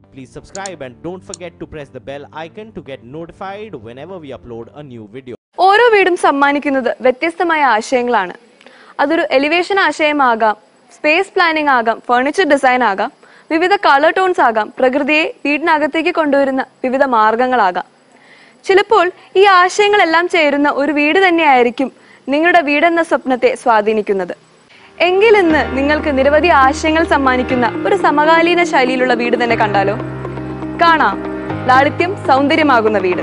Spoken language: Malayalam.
please subscribe and don't forget to press the bell icon to get notified whenever we upload a new video. ഓരോ വീടും സമ്മാനിക്കുന്നത് വ്യത്യസ്തമായ ആശയങ്ങളാണ് അതൊരു എലിവേഷൻ ആശയമാകാം സ്പേസ് പ്ലാനിംഗ് ആകാം ഫർണിച്ചർ ഡിസൈൻ ആകാം വിവിധ കളർ ടോൺസ് ആകാം പ്രകൃതിയെ വീടിനകത്തേക്ക് കൊണ്ടുവരുന്ന വിവിധ മാർഗങ്ങളാകാം ചിലപ്പോൾ ഈ ആശയങ്ങളെല്ലാം ചേരുന്ന ഒരു വീട് തന്നെയായിരിക്കും നിങ്ങളുടെ വീടെന്ന സ്വപ്നത്തെ സ്വാധീനിക്കുന്നത് എങ്കിൽ ഇന്ന് നിങ്ങൾക്ക് നിരവധി ആശയങ്ങൾ സമ്മാനിക്കുന്ന ഒരു സമകാലീന ശൈലിയിലുള്ള വീട് തന്നെ കണ്ടാലോ കാണാം ലാളിത്യം സൗന്ദര്യമാകുന്ന വീട്